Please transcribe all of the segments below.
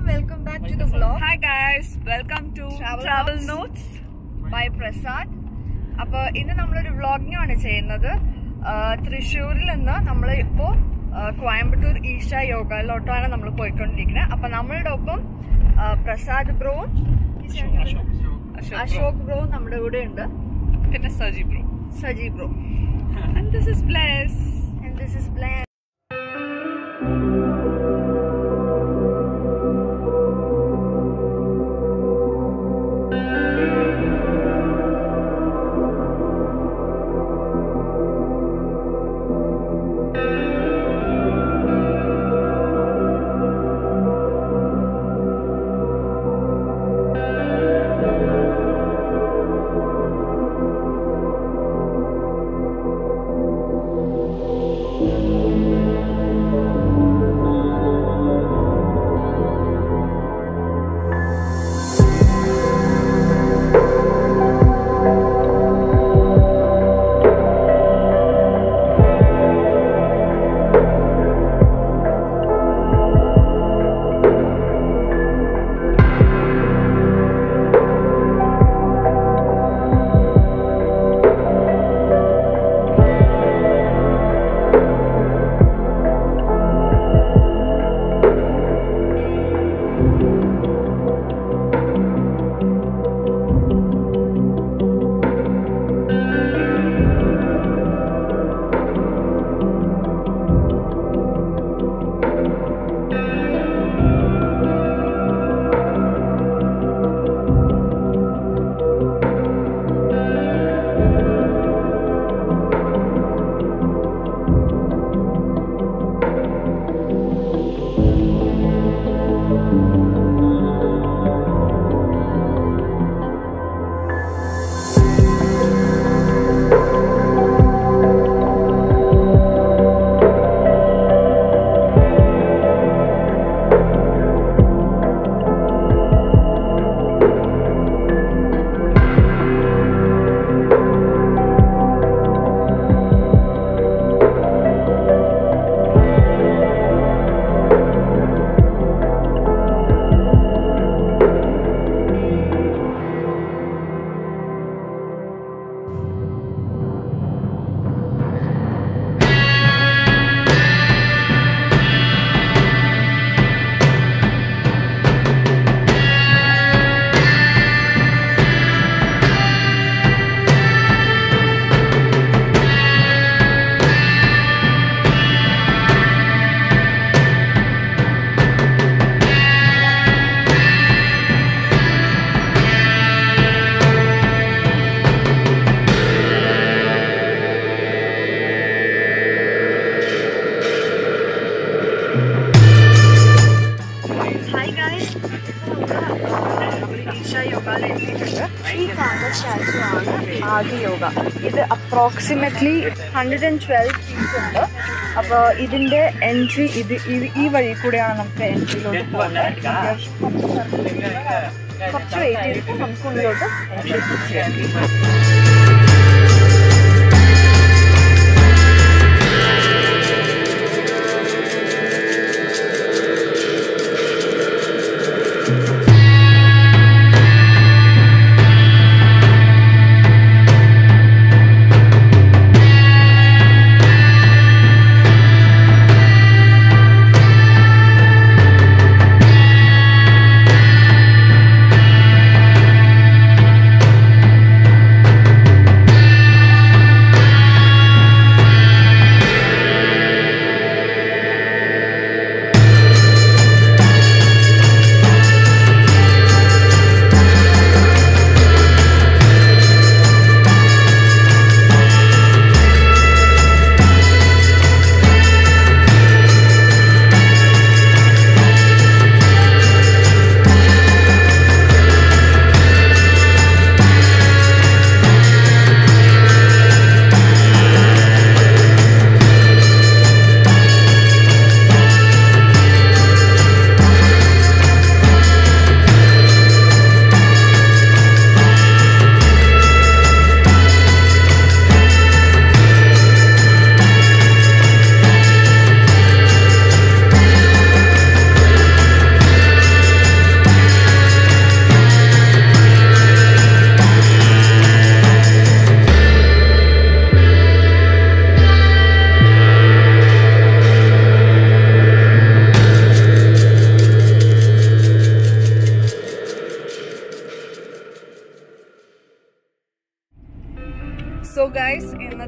Welcome back to the vlog Hi guys, welcome to Travel Travel, Notes. Notes. By Prasad അപ്പോൾ ഇന്ന് നമ്മളൊരു vlogging ആണ് ചെയ്യുന്നത് ആ, തൃശ്ശൂരിൽ നിന്ന് നമ്മൾ ഇപ്പോൾ കോയമ്പത്തൂർ ഈശ യോഗയിലോട്ടാണ് നമ്മൾ പോയിക്കൊണ്ടിരിക്കുന്നത് അപ്പൊ നമ്മളുടെ ഒപ്പം ആ, പ്രസാദ് ബ്രോവും Ashok അശോക് ബ്രോ നമ്മുടെ കൂടെ ഉണ്ട് പിന്നെ Saji bro Saji bro And this is Bless. And this is Blan. Hi guys Isha യോഗയിൽ എത്തിയിട്ടുണ്ട് ഈ കാണുന്ന സ്റ്റാച്ചു ആണ് ആദി യോഗ ഇത് approximately hundred and twelve feet ഉണ്ട് അപ്പോൾ ഇതിൻ്റെ എൻട്രി ഇത് ഈ- ഈ വഴി കൂടെയാണ് നമുക്ക് എൻട്രിയിലോട്ട് പോകുന്നത് കുറച്ച് വെയിറ്റ് ചെയ്തിട്ട് നമുക്ക് ഉള്ളിലോട്ട് എൻട്രി ചെയ്യാം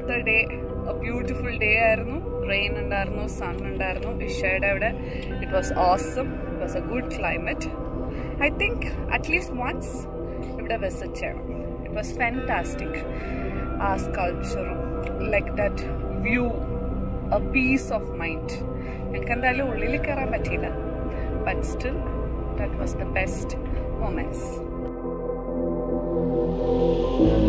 ഇന്നത്തെ ഡേ ബ്യൂട്ടിഫുൾ ഡേ ആയിരുന്നു റെയിൻ ഉണ്ടായിരുന്നു സൺ ഉണ്ടായിരുന്നു ഇഷയുടെ അവിടെ it was awesome it was a good climate I think at least once ഇവിടെ വിസിറ്റ് ചെയ്യണം ഇറ്റ് വാസ് ഫാൻറ്റാസ്റ്റിക് ആ സ്കൾപ്ചറും like that view a piece of mind ഞങ്ങൾക്ക് എന്തായാലും ഉള്ളിൽ കയറാൻ പറ്റിയില്ല but still that was the best moments